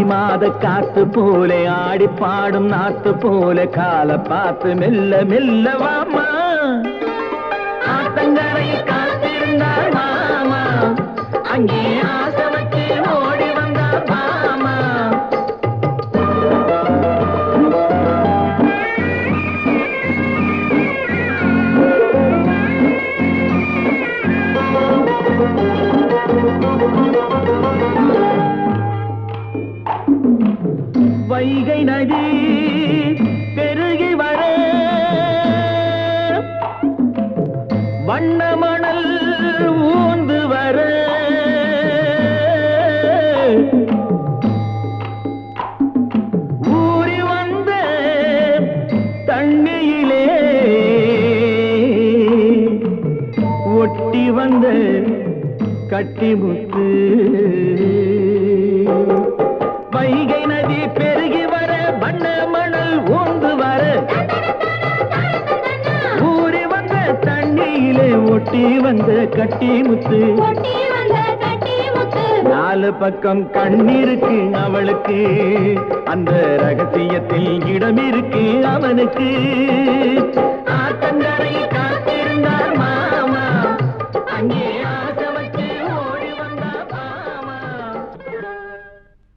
மாத காத்து போல ஆடி பாடும் நாத்து போல கால பார்த்து மெல்ல மெல்ல வாமா ஆத்தங்கரை காத்திருந்தார் மாமா அங்கே ஆசை வச்சு ஓடி வந்தார் மாமா வைகை நதி பெருகி வர வண்ண மணல் ஊந்து வர ஊறி வந்த தண்ணியிலே ஒட்டி வந்த கட்டிமுத்து வைகை நதி பெருகி வர வண்ண மணல் ஊந்து வர ஊறி வந்த தண்ணியிலே ஒட்டி வந்த கட்டிமுத்து கொட்டி வந்த கட்டி முத்து நாலு பக்கம் கண்ணிருக்கு அவளுக்கு அந்த ரகசியத்தில் இடம் இருக்கு அவனுக்கு ஆத்தங்கரை